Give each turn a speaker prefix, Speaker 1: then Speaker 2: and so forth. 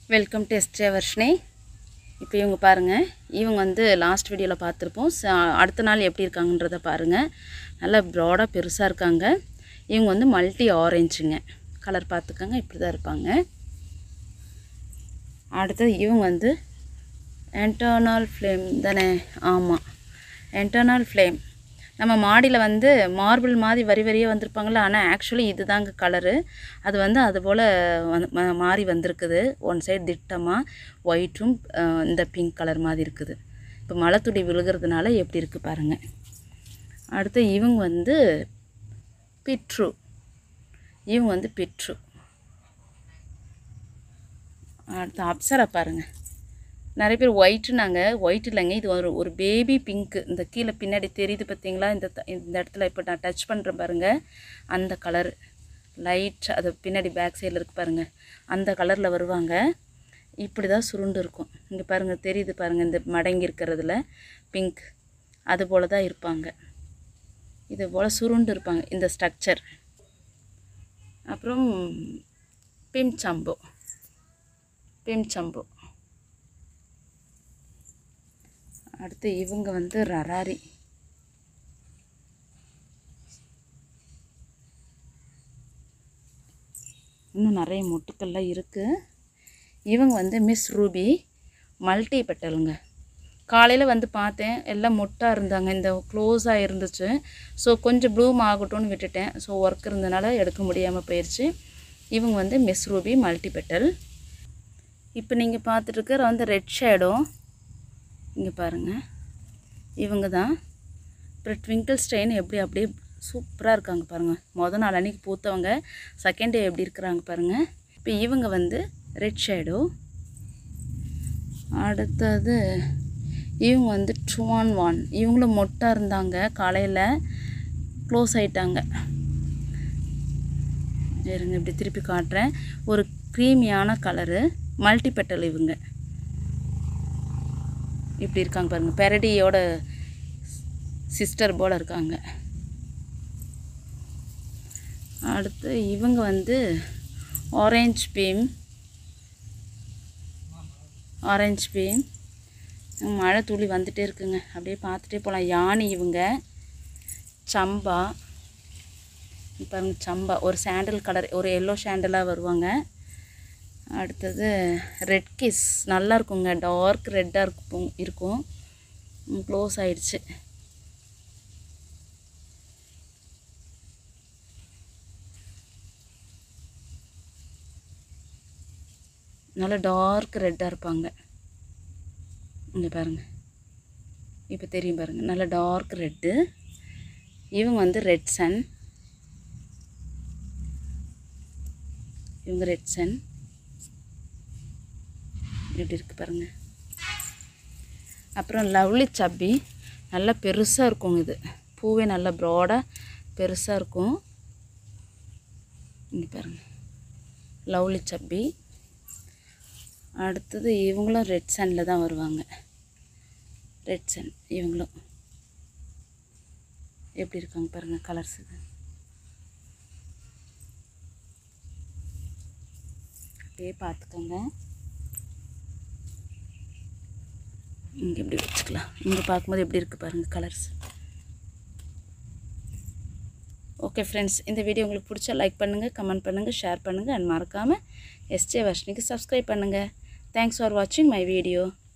Speaker 1: welcome to yesterday Varshini இப்போ இவங்க பாருங்கள் இவங்க வந்து லாஸ்ட் வீடியோவில் பார்த்துருப்போம் ச அடுத்த நாள் எப்படி இருக்காங்கன்றதை பாருங்கள் நல்லா ப்ராடாக பெருசாக இருக்காங்க இவங்க வந்து மல்டி ஆரஞ்சுங்க கலர் பார்த்துக்கோங்க இப்படி தான் இருப்பாங்க அடுத்தது இவங்க வந்து என்டர்னல் ஃப்ளேம் தானே ஆமாம் என்டர்னல் ஃப்ளேம் நம்ம மாடியில் வந்து மார்பிள் மாதிரி வரி வரியாக வந்திருப்பாங்களே ஆனால் ஆக்சுவலி இதுதாங்க கலரு அது வந்து அது போல் வந்து மா- மாறி வந்திருக்குது ஒன் சைடு திட்டமாக ஒயிட்டும் இந்த பிங்க் கலர் மாதிரி இருக்குது இப்போ மழை துளி விழுகிறதுனால எப்படி இருக்குது பாருங்கள் அடுத்து இவங்க வந்து பிட்ரு இவங்க வந்து பிட்ரு அடுத்து அப்சரா பாருங்கள் நிறைய பேர் ஒயிட்டுனாங்க ஒயிட் இல்லைங்க இது ஒரு ஒரு பேபி பிங்க்கு இந்த கீழே பின்னாடி தெரியுது பார்த்தீங்களா இந்த த- இந்த இடத்துல இப்போ நான் டச் பண்ணுறேன் பாருங்கள் அந்த கலர் லைட் அது பின்னாடி பேக் சைடில் இருக்கு பாருங்கள் அந்த கலரில் வருவாங்க இப்படி தான் சுருண்டு இருக்கும் இங்கே பாருங்கள் தெரியுது பாருங்கள் இந்த மடங்கி இருக்கிறதுல பிங்க் அது போல் தான் இருப்பாங்க இது போல் சுருண்டு இருப்பாங்க இந்த ஸ்ட்ரக்சர் அப்புறம் பிம் சம்பு பிம் சம்பு அடுத்து இவங்க வந்து ரராரி இன்னும் நிறைய மொட்டுக்கள்லாம் இருக்குது இவங்க வந்து மிஸ் ரூபி மல்டி பெட்டலுங்க காலையில் வந்து பார்த்தேன் எல்லாம் மொட்டாக இருந்தாங்க இந்த க்ளோஸாக இருந்துச்சு ஸோ கொஞ்சம் ப்ளூம் ஆகட்டும்னு விட்டுட்டேன் ஸோ ஒர்க் இருந்தனால எடுக்க முடியாமல் போயிடுச்சு இவங்க வந்து மிஸ் ரூபி மல்டி பெட்டல் இப்போ நீங்கள் பார்த்துட்டு இருக்கிற வந்து ரெட் ஷேடோ இங்கே பாருங்கள் இவங்க தான் அப்புறம் ட்விங்கிள் ஸ்டெயின் எப்படி அப்படியே சூப்பராக இருக்காங்க பாருங்கள் மொதல் நாள் அன்றைக்கி பூத்தவங்க செகண்ட் டே எப்படி இருக்கிறாங்க பாருங்கள் இப்போ இவங்க வந்து ரெட் ஷேடோ அடுத்தது இவங்க வந்து டுவான் வான் இவங்களும் மொட்டாக இருந்தாங்க காலையில் க்ளோஸ் ஆயிட்டாங்க இருங்க இப்படி திருப்பி காட்டுறேன் ஒரு க்ரீமியான கலரு மல்டி பெட்டல் இவங்க இப்படி இருக்காங்க பாருங்க பெரடியோட சிஸ்டர் போல் இருக்காங்க அடுத்து இவங்க வந்து ஆரஞ்ச் பீம் ஆரஞ்ச் பீம் மழை துளி வந்துட்டே இருக்குங்க அப்படியே பார்த்துட்டே போகலாம் யானி இவங்க சம்பா இங்க பாருங்க சம்பா ஒரு சாண்டல் கலர் ஒரு எல்லோ சாண்டலாக வருவாங்க அடுத்தது ரெட் கிஸ் நல்லா இருக்குங்க டார்க் ரெட்டாக இருக்கும் இருக்கும் க்ளோஸ் ஆயிடுச்சு நல்லா டார்க் ரெட்டாக இருப்பாங்க இங்கே பாருங்க இப்போ தெரியும் பாருங்க நல்லா டார்க் ரெட்டு இவங்க வந்து ரெட் சன் இவங்க ரெட் சன் இப்படி இருக்கு பாருங்க அப்புறம் லவ்லி சப்பி நல்லா பெருசாக இருக்கும் இது பூவே நல்லா ப்ராடாக பெருசாக இருக்கும் இங்கே பாருங்க லவ்லி சப்பி அடுத்தது இவங்களும் ரெட் சன்னில் தான் வருவாங்க ரெட் சன் இவங்களும் எப்படி இருக்காங்க பாருங்கள் கலர்ஸ் இது அப்படியே பார்த்துக்கோங்க இங்கே இப்படி வச்சுக்கலாம் இங்கே பார்க்கும்போது எப்படி இருக்குது பாருங்கள் கலர்ஸ் ஓகே ஃப்ரெண்ட்ஸ் இந்த வீடியோ உங்களுக்கு பிடிச்சா லைக் பண்ணுங்கள் கமெண்ட் பண்ணுங்கள் ஷேர் பண்ணுங்கள் அண்ட் மறக்காமல் எஸ்ஜே வர்ஷினிக்கு சப்ஸ்கிரைப் பண்ணுங்கள் தேங்க்ஸ் ஃபார் வாட்சிங் மை வீடியோ